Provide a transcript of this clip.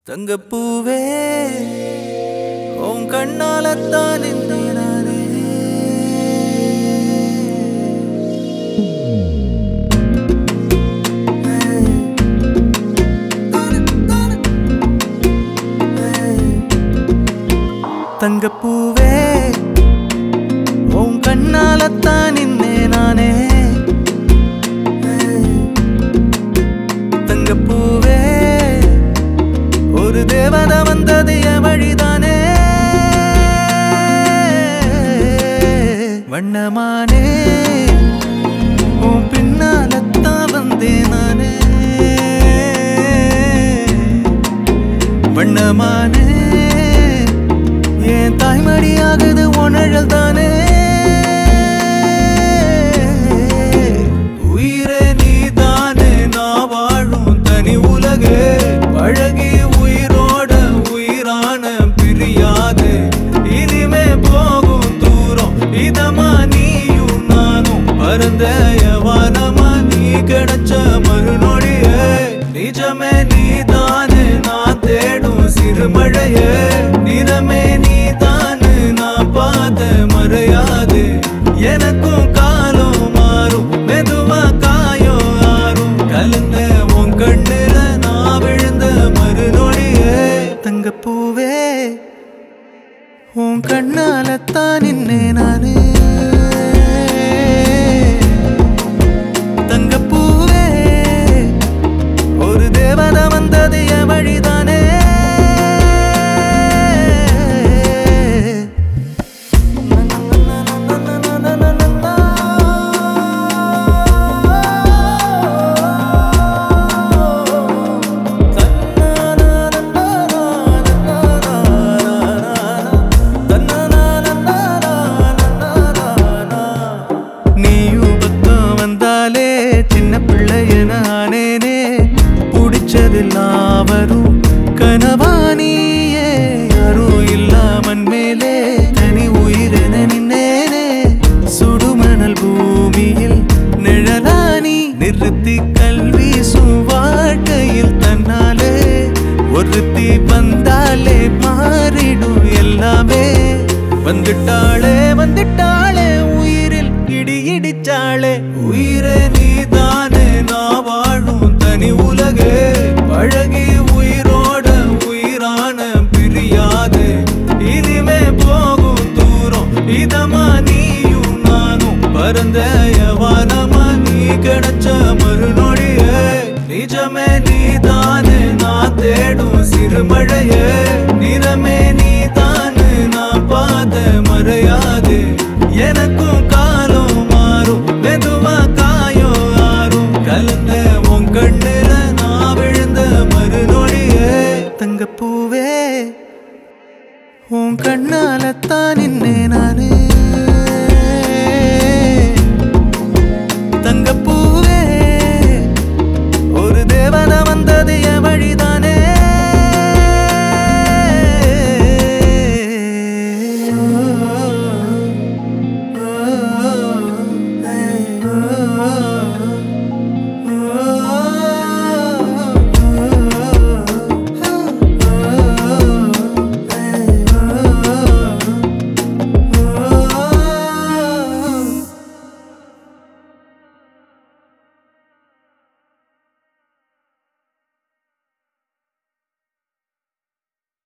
தங்கப்பூவே உன் கண்ணாலத்தான் என்னை நானே தங்கப்பூவே உன் கண்ணாலத்தான் நின்னே நானே தங்கப்பூவே ஒரு தேவத வந்தது என் வழிதானே வண்ணமானே உன் பின்னாலத்தான் வந்தேன் நானே வண்ணமானே என் தாய்மடியாகுது உணழல் தானே உயிரே நீதானே நான் வாழும் தனி உலகு பழகி உயிரோட உயிரான பிரியாது இனிமே போகும் தூரம் இதமா நீயும் நானும் பரந்த வானமா நீ கிடைச்ச மறுநொடியே நிஜமே நீதானே நான் தேடும் சிறுமழையே நிறமே நீதானு நான் பார்த்த மறையாது எனக்கும் காலம் மாறும் மெதுவா காயம் ஆறும் கலந்த உன் கண்ணுல நான் விழுந்த மறுநொடியே தங்கப்பூவே உன் கண்ணாலத்தான் நின்னே நானு தங்கப்பூவே ஒரு தேவதை வந்தது என் வழிதானே நீயும் பக்கம் வந்தாலே சின்ன பிள்ளைய நானேனே பிடிச்சதெல்லாம் வரும் கனவானியே யாரும் இல்லாமன் மேலே தனி உயிரென நின்னேனே சுடுமணல் பூமியில் நிழலானி நிறுத்தி கல்வி வாழ்க்கையில் தன்னாலே ஒருத்தி வந்தாலே மாறிடும் எல்லாமே வந்துட்டாளே வந்துட்டாளே உயிரில் இடி இடிச்சாளே உயிரே நீதானே நான் வாழும் தனி உலகு பழகி உயிரோட உயிரான பிரியாது இனிமே போகும் தூரம் இதமா நீயும் நானும் பரந்த வானமா நீ கிடைச்ச மறுநொடியே நிஜமே நீதானே நான் தேடும் சிறுமழையே நிறமே நீதானு நான் பார்த்த மறையாது எனக்கும் காலம் மாறும் மெதுவா காயம் ஆறும் கலந்த உன் கண்ணுல நான் விழுந்த மறுநொடியே தங்கப்பூவே உன் கண்ணாலத்தான் நின்னே நானே